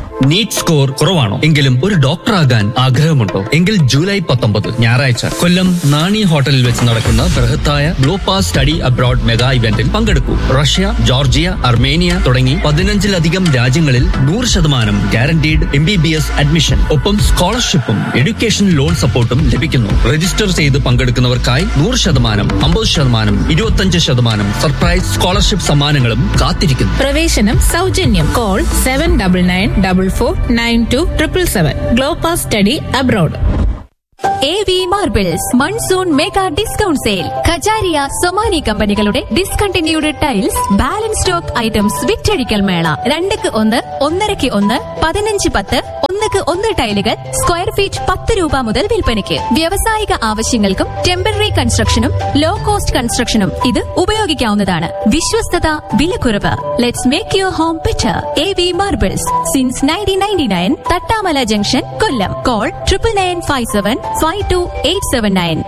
NEET score കുറവാണോ എങ്കിലും ഒരു ഡോക്ടർ ആകാൻ ആഗ്രഹമുണ്ടോ എങ്കിൽ ജൂലൈ പത്തൊമ്പത് ഞായറാഴ്ച കൊല്ലം നാണി ഹോട്ടലിൽ വെച്ച് നടക്കുന്ന ബൃഹത്തായ ഗ്ലോപാസ് സ്റ്റഡി അബ്രോഡ് മെഗാ ഇവന്റിൽ പങ്കെടുക്കൂ റഷ്യ ജോർജിയ അർമേനിയ തുടങ്ങി പതിനഞ്ചിലധികം രാജ്യങ്ങളിൽ നൂറ് ശതമാനം guaranteed M B B S admission ഒപ്പം സ്കോളർഷിപ്പും എഡ്യൂക്കേഷൻ ലോൺ സപ്പോർട്ടും ലഭിക്കുന്നു രജിസ്റ്റർ ചെയ്ത് പങ്കെടുക്കുന്നവർക്കായി നൂറ് ശതമാനം അമ്പത് ശതമാനം ഇരുപത്തഞ്ച് ശതമാനം സർപ്രൈസ് സ്കോളർഷിപ്പ് സമ്മാനങ്ങളും കാത്തിരിക്കുന്നു പ്രവേശനം സൗജന്യം call seven double nine double four nine two triple seven Glopas study abroad A V marbles monsoon mega discount sale Kajaria Somany കമ്പനികളുടെ discontinued tiles balance stock items വിറ്റഴിക്കൽ മേള രണ്ടക്ക് ഒന്ന് ഒന്നരക്ക് ഒന്ന് പതിനഞ്ച് പത്ത് ഒന്നക്ക് ഒന്ന് ടൈലുകൾ സ്ക്വയർ ഫീറ്റ് പത്ത് രൂപ മുതൽ വിൽപ്പനയ്ക്ക് വ്യാവസായിക ആവശ്യങ്ങൾക്കും ടെമ്പററി കൺസ്ട്രക്ഷനും ലോ കോസ്റ്റ് കൺസ്ട്രക്ഷനും ഇത് ഉപയോഗിക്കാവുന്നതാണ് വിശ്വസ്തത വിലക്കുറവ് let's make your home better A V marbles since nineteen ninety nine Thattamala junction Kollam call triple nine five seven five two eight seven nine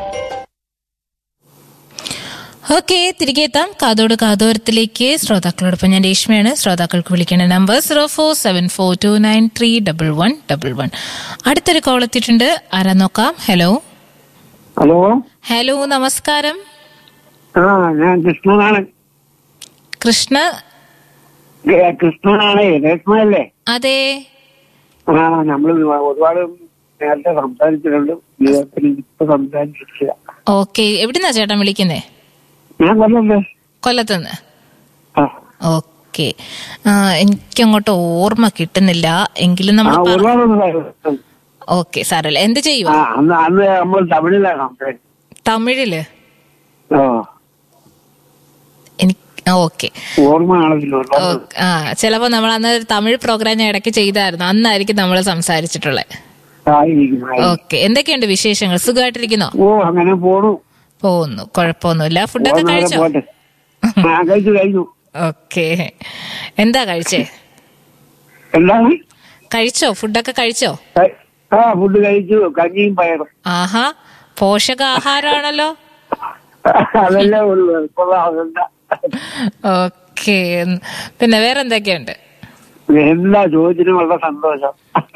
okay തിരികെ എത്താം കാതോട് കാതോരത്തിലേക്ക് ശ്രോതാക്കളോടൊപ്പം ഞാൻ രേഷ്മയാണ് ശ്രോതാക്കൾക്ക് വിളിക്കേണ്ട number zero four seven four two nine three double one double one അടുത്തൊരു കോൾ എത്തിയിട്ടുണ്ട് ആരാ നോക്കാം ഹലോ ഹലോ ഹലോ നമസ്കാരം ആ ഞാൻ കൃഷ്ണനാണ് കൃഷ്ണ ഏ, കൃഷ്ണനാണ് രേഷ്മയല്ലേ അതെ ആ നമ്മൾ ഒരുപാട് നേരത്തെ സംസാരിച്ചിട്ടുണ്ട് ജീവിതത്തിൽ ഇപ്പൊ സംസാരിച്ചിട്ടില്ല ഓക്കെ എവിടുന്നാ ചേട്ടൻ വിളിക്കുന്നേ ഞാൻ കൊല്ലല്ലേ കൊല്ലത്തുനിന്ന് ആ ഓക്കെ എനിക്കങ്ങോട്ട് ഓർമ്മ കിട്ടുന്നില്ല എങ്കിലും ആ നമ്മൾ ഒരുപാടൊന്നും കാര്യം. ഓക്കെ സാരല്ല എന്ത് ആ ചെയ്യുക അന്ന് അന്ന് നമ്മൾ തമിഴിലാണ് സംസാരിച്ചത് തമിഴില് ഓ എനിക്ക് ഓക്കെ ഓർമ്മ ആണെങ്കിലും ഒരുപാട് ആ ചിലപ്പോ നമ്മൾ അന്ന് ഒരു തമിഴ് പ്രോഗ്രാം ഞാൻ ഇടയ്ക്ക് ചെയ്തായിരുന്നു അന്നായിരിക്കും നമ്മൾ സംസാരിച്ചിട്ടുള്ളത് ആയിരിക്കും ആയിരിക്കും. ഓക്കെ എന്തൊക്കെയുണ്ട് വിശേഷങ്ങൾ സുഖമായിട്ടിരിക്കുന്നോ ഓ അങ്ങനെ പോണു പോകുന്നു കുഴപ്പമൊന്നുമില്ല ഫുഡൊക്കെ പോകുന്ന വരെ കഴിച്ചോ പോട്ടെ ആ കഴിച്ചു കഴിച്ചു ഓക്കെ എന്താ കഴിച്ചേ എന്താണ് കഴിച്ചോ ഫുഡൊക്കെ കഴിച്ചോ ക- ആ ഫുഡ് കഴിച്ചു കഞ്ഞിയും പയറും ആഹാ പോഷകാഹാരമാണല്ലോ അതല്ലേ ഉള്ളു കൊള്ളാം അതെന്താ ഓക്കെ പിന്നെ വേറെ എന്തൊക്കെയുണ്ട് എല്ലാ ചോദ്യത്തിനും വളരെ സന്തോഷം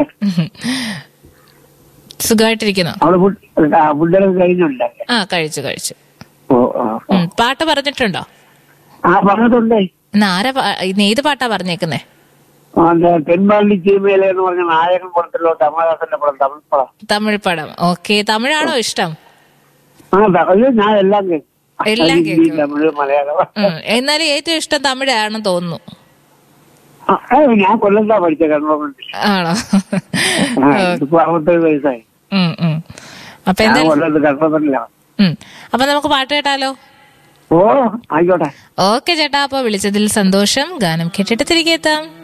സുഖമായിട്ടിരിക്കുന്നോ അവള് ഫുഡ് ആ, ഫുഡൊക്കെ കഴിഞ്ഞുണ്ട് ആ കഴിച്ചു കഴിച്ചു ഓ ആ ഉം, പാട്ട് പറഞ്ഞിട്ടുണ്ടോ ആ പറഞ്ഞിട്ടുണ്ടേ ഇന്ന് ആരാ പാ- ഇന്ന് ഏത് പാട്ടാ പറഞ്ഞേക്കുന്നേ അത് തെൻപാണ്ടി ചീമയിലെ എന്ന് പറഞ്ഞ നായകൻ പടത്തിലോ കമലഹാസന്റെ പടം തമിഴ് പടം തമിഴ് പടം ഓക്കെ തമിഴാണോ ഇഷ്ടം ആ തമിഴ് ഞാൻ എല്ലാം കേൾക്കും എല്ലാം ഹിന്ദി, കേൾക്കും. തമിഴ് മലയാളം ഉം, എന്നാലും ഏറ്റവും ഇഷ്ടം തമിഴാണെന്ന് തോന്നുന്നു ആ, ഏ, ഞാൻ കൊല്ലത്താ പഠിച്ച കണ്ണൂർ ആണോ ഇപ്പൊ അറുപത്തേഴ് വയസ്സായി ഉം, ഉം. അപ്പൊ ഞാൻ എന്തായാലും കൊല്ലത്ത് കണ്ണൂരിലാണ് ഉം. അപ്പൊ നമുക്ക് പാട്ട് കേട്ടാലോ ഓ ആയിക്കോട്ടെ ഓക്കെ ചേട്ടാ അപ്പൊ വിളിച്ചതിൽ സന്തോഷം ഗാനം കേട്ടിട്ട് തിരികെ എത്താം